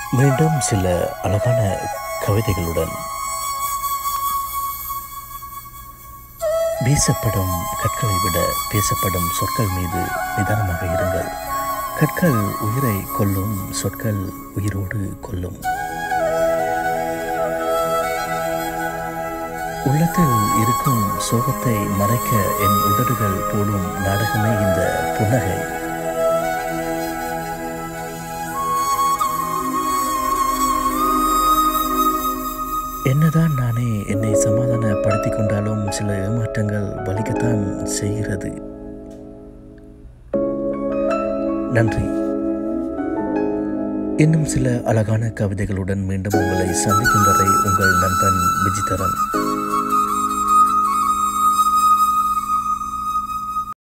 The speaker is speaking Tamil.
மீண்டும் சில அழகான கவிதைகளுடன் வீசப்படும் கற்களை விட பேசப்படும் சொற்கள் மீது நிதானமாக இருங்கள் கற்கள் உயிரை கொல்லும் சொற்கள் உயிரோடு கொல்லும் உள்ளத்தில் இருக்கும் சோகத்தை மறைக்க என் உதடுகள் போடும் நாடகமே இந்த புன்னகை என்னதான் நானே என்னை சமாதானப்படுத்திக் கொண்டாலும் சில ஏமாற்றங்கள் வலிக்கத்தான் செய்கிறது நன்றி இன்னும் சில அழகான கவிதைகளுடன் மீண்டும் உங்களை சந்திக்கும் வரை உங்கள் நண்பன் விஜிதரன்